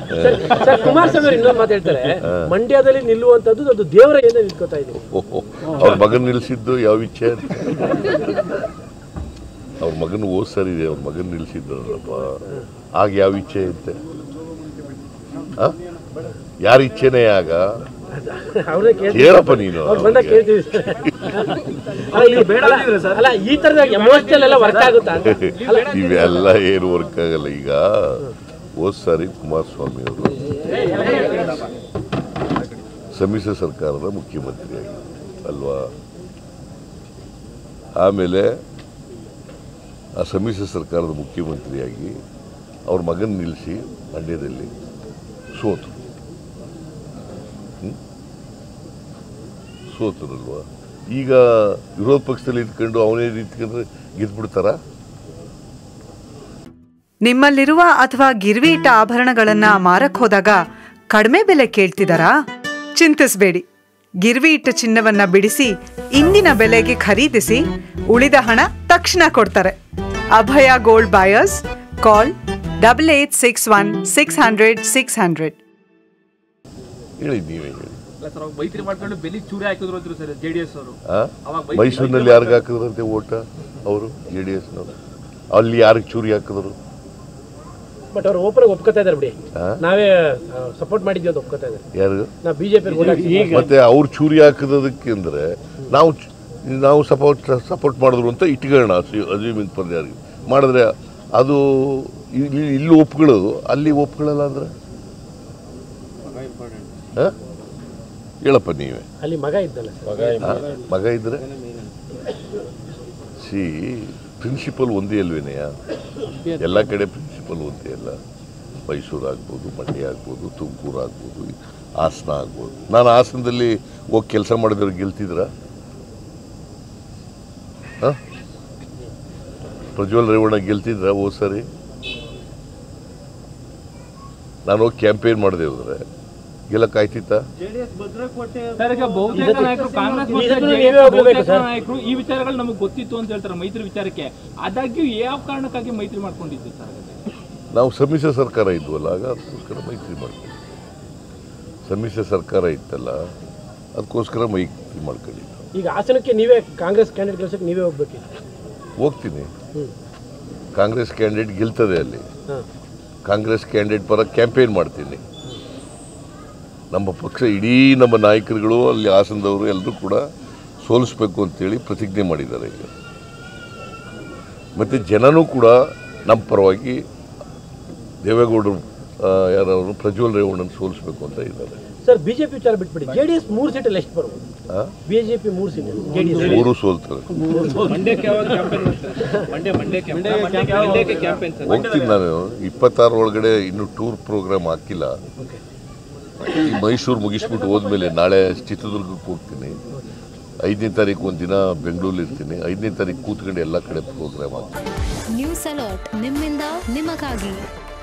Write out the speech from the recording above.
Sir Kumaraswamy ಅವರು ಇನ್ನೊಂದು ಮಾತು ಹೇಳ್ತಾರೆ ಮಂಡ್ಯದಲ್ಲಿ ನಿಲ್ಲುವಂತದ್ದು ಅದು ದೇವರ ಏನೇ ನಿಂತ್ಕೋತಾ ಇದೆ ಓಹೋ ಅವ್ರ ಮಗನ್ ನಿಲ್ಸಿದ್ದು ಯಾವ ಇಚ್ಛೆ ಅಂತ ಅವ್ರ ಮಗನ ಓದ್ ಸರಿ ಇದೆ ಅವ್ರ ಮಗನ್ ನಿಲ್ಸಿದ್ರಲ್ಲಪ್ಪ ಆಗ ಯಾವ ಇಚ್ಛೆ ಇತ್ತೆ ಆ? ಯಾರ ಇಚ್ಛೆನೇ ಆಗ ಅವ್ರೇ ಕೇಳ್ತೀವಿ ಕೇಳಪ್ಪ ನೀನು ಅವ್ರು ಬಂದಾಗ ಅವ್ರಿಗೆ. ಕೇಳ್ತೀವಿ ಸರ್. ಅಲ್ಲ, ಇದು ಬೇಡ ಅಲ್ಲ ಈ ತರದ ಎಮೋಷನಲ್ ಎಲ್ಲ ವರ್ಕ್ ಆಗುತ್ತಾ ಅಂತ ಅಲ್ಲ ಇವೆಲ್ಲ ಏನು ವರ್ಕ್ ಆಗಲ್ಲ ಈಗ ಹೋದ್ ಸಾರಿ ಕುಮಾರಸ್ವಾಮಿ ಅವರು ಸಮ್ಮಿಶ್ರ ಸರ್ಕಾರದ ಮುಖ್ಯಮಂತ್ರಿಯಾಗಿ ಅಲ್ವಾ ಆಮೇಲೆ ಆ ಸಮ್ಮಿಶ್ರ ಸರ್ಕಾರದ ಮುಖ್ಯಮಂತ್ರಿಯಾಗಿ ಅವ್ರ ಮಗನ ನಿಲ್ಲಿಸಿ ಮಂಡ್ಯದಲ್ಲಿ ಸೋತು ಹ್ಮ್? ಸೋತರಲ್ವಾ ಈಗ ವಿರೋಧ ಪಕ್ಷದಲ್ಲಿ ಇದ್ಕೊಂಡು ಅವನೇ ನಿಂತ್ಕೊಂಡ್ರೆ ಗೆದ್ಬಿಡ್ತಾರಾ ನಿಮ್ಮಲ್ಲಿರುವ ಅಥವಾ ಗಿರ್ವಿ ಇಟ್ಟ ಆಭರಣಗಳನ್ನ ಮಾರಕ್ ಹೋದಾಗ ಕಡಿಮೆ ಬೆಲೆ ಕೇಳ್ತಿದಾರಾ ಚಿಂತಿಸ್ಬೇಡಿ ಗಿರ್ವಿ ಇಟ್ಟ ಚಿನ್ನವನ್ನ ಬಿಡಿಸಿ ಇಂದಿನ ಬೆಲೆಗೆ ಖರೀದಿಸಿ ಉಳಿದ ಹಣ ತಕ್ಷಣ ಕೊಡ್ತಾರೆ Abhaya gold buyers call double eight six one six hundred six hundred ಹೇಳಿ ನೀವೇ ಹೇಳಿ ಇಲ್ಲ ಸರ್ ಅವಾಗ ಮೈತ್ರಿ ಮಾಡ್ಕೊಂಡು ಬೆಲಿ ಚೂರಿ ಹಾಕಿದ್ರು ಅಂದ್ರು ಸರ್ ಜೆ ಡಿ ಎಸ್ ಅವರು ಆ? ಅವಾಗ ಬೈಕ್- ಮೈಸೂರಿನಲ್ಲಿ ಯಾರಿಗೆ ಹಾಕಿದ್ರಂತೆ ಓಟ ಅವರು ಜೆ ಡಿ ಎಸ್ನವರು ಅಲ್ಲಿ ಯಾರಿಗೆ ಚೂರಿ ಹಾಕಿದ್ರು ಬಟ್ ಅವ್ರು ಓಪನ್ ಒಪ್ಕೋತಾ ಇದಾರೆ ಬಿಡಿ ಆ? ನಾವೇ ಸಪೋರ್ಟ್ ಮಾಡಿದ್ವಿ ಅಂತ ಒಪ್ಕೋತಾ ಇದಾರೆ ಯಾರು ನಾವು ಬಿಜೆಪಿ ಮತ್ತೆ ಅವ್ರು ಚೂರಿ ಹಾಕಿದಕ್ಕೆ ಅಂದ್ರೆ ನಾವು ಚು- ನಾವು ಸಪೋರ್ಟ್ ಸಪೋರ್ಟ್ ಮಾಡಿದ್ರು ಅಂತ ಇಟ್ಕೊಳ್ಳೋಣ ಅಜ್ಯೂಮಿಂಗ್ ಪರ್ಯಾರಿಗೆ ಮಾಡಿದ್ರೆ ಅದು ಇಲ್ಲಿ ಇಲ್ಲಿ ಒಪ್ಕೊಳ್ಳೋದು ಅಲ್ಲಿ ಒಪ್ಕೊಳ್ಳಲ್ಲ ಅಂದ್ರೆ ಆ? ಹೇಳಪ್ಪ ನೀವೇ ಅಲ್ಲಿ ಮಗ ಇದ್ದಲ್ಲ ಸರ್ ಆ? ಮಗ ಇದ್ರೆ ಸಿ ಪ್ರಿನ್ಸಿಪಲ್ ಒಂದೇ ಅಲ್ವೇನೆಯ ಎಲ್ಲ ಕಡೆ ಪ್ರಿನ್ಸಿಪಲ್ ಒಂದೇ ಅಲ್ಲ ಮೈಸೂರು ಆಗ್ಬೋದು ಮಂಡ್ಯ ಆಗ್ಬೋದು ತುಮಕೂರು ಆಗ್ಬೋದು ಹಾಸನ ಆಗ್ಬೋದು ನಾನು ಹಾಸನದಲ್ಲಿ ಹೋಗಿ ಕೆಲಸ ಮಾಡಿದವ್ರು ಗೆಲ್ತಿದ್ರ ಪ್ರಜ್ವಲ್ ರೇವಣ್ಣ ಗೆಲ್ತಿದ್ರ ಓ ಸರಿ ನಾನು ಹೋಗಿ ಕ್ಯಾಂಪೇನ್ ಮಾಡಿದೆ ಹೋದ್ರೆ ಗೆಲ್ಲಕ್ಕಾಯ್ತಿತ್ತಾ ಸರ್ ಈಗ ಬಹುತೇಕ ನಾಯಕರು ಕಾಂಗ್ರೆಸ್ ಮತ್ತು ಇದನ್ನು JDS ನೀವೇ ಒಪ್ಬೇಕು ಬಹುತೇಕ ಸರ್. ನಾಯಕರು ಈ ವಿಚಾರಗಳು ನಮಗೆ ಗೊತ್ತಿತ್ತು ಅಂತ ಹೇಳ್ತಾರೆ ಮೈತ್ರಿ ವಿಚಾರಕ್ಕೆ ಆದಾಗ್ಯೂ ಯಾವ ಕಾರಣಕ್ಕಾಗಿ ಮೈತ್ರಿ ಮಾಡ್ಕೊಂಡಿದ್ದು ಸರ್ ಹಾಗಾದ್ರೆ? ನಾವು ಸಮ್ಮಿಶ್ರ ಸರ್ಕಾರ ಇದ್ವಲ್ಲ ಆಗ ಅದಕ್ಕೋಸ್ಕರ ಮೈತ್ರಿ ಮಾಡ್ತೀವಿ ಸಮ್ಮಿಶ್ರ ಸರ್ಕಾರ ಇತ್ತಲ್ಲ ಅದಕ್ಕೋಸ್ಕರ ಮೈತ್ರಿ ಮಾಡ್ಕೊಂಡಿದ್ದು ಈಗ ಹಾಸನಕ್ಕೆ ನೀವೇ ಕಾಂಗ್ರೆಸ್ ಕ್ಯಾಂಡಿಡೇಟ್ ಕೆಲಸಕ್ಕೆ ನೀವೇ ಹೋಗ್ಬೇಕಿತ್ತು ಹೋಗ್ತೀನಿ ಹ್ಮ್ ಕಾಂಗ್ರೆಸ್ ಕ್ಯಾಂಡಿಡೇಟ್ ಗೆಲ್ತದೆ ಅಲ್ಲಿ ಹಾಂ ಕಾಂಗ್ರೆಸ್ ಕ್ಯಾಂಡಿಡೇಟ್ ಪರ ಕ್ಯಾಂಪೇನ್ ಮಾಡ್ತೀನಿ ನಮ್ಮ ಪಕ್ಷ ಇಡೀ ನಮ್ಮ ನಾಯಕರುಗಳು ಅಲ್ಲಿ ಹಾಸನದವರು ಎಲ್ಲರೂ ಕೂಡ ಸೋಲಿಸ್ಬೇಕು ಅಂತೇಳಿ ಪ್ರತಿಜ್ಞೆ ಮಾಡಿದ್ದಾರೆ ಈಗ ಮತ್ತು ಜನನೂ ಕೂಡ ನಮ್ಮ ಪರವಾಗಿ ದೇವೇಗೌಡರು ಆ, ಯಾರವರು ಪ್ರಜ್ವಲ್ ರೇವಣ್ಣನ ಸೋಲಿಸ್ಬೇಕು ಅಂತ ಇದ್ದಾರೆ ಸರ್ ಬಿಜೆಪಿ ವಿಚಾರ ಬಿಟ್ಬಿಡಿ ಜೆ ಡಿ ಎಸ್ ಮೂರು ಸೀಟಲ್ಲಿ ಎಷ್ಟು ಬರ್ಬೋದು ಆ? ಬಿಜೆಪಿ ಮೂರು ಸೀಟ್ ಜೆ ಡಿ ಎಸ್ ಮೂರು ಸೋಲ್ತಾರೆ ಹೋಗ್ತೀನಿ ನಾನು ಇಪ್ಪತ್ತಾರು ಒಳಗಡೆ ಇನ್ನು ಟೂರ್ ಪ್ರೋಗ್ರಾಮ್ ಹಾಕಿಲ್ಲ ಈ ಮೈಸೂರು ಮುಗಿಸ್ಬಿಟ್ಟು ಹೋದ್ಮೇಲೆ ನಾಳೆ ಚಿತ್ರದುರ್ಗಕ್ಕೆ ಹೋಗ್ತೀನಿ ಐದನೇ ತಾರೀಕು ಒಂದು ದಿನ ಬೆಂಗಳೂರಲ್ಲಿ ಇರ್ತೀನಿ ಐದನೇ ತಾರೀಕು ಕೂತ್ಕೊಂಡು ಎಲ್ಲ ಕಡೆ ಪ್ರೋಗ್ರಾಮ್ ಹಾಕ್ತೀನಿ ನ್ಯೂಸ್ ಅಲರ್ಟ್ ನಿಮ್ಮಿಂದ ನಿಮಗಾಗಿ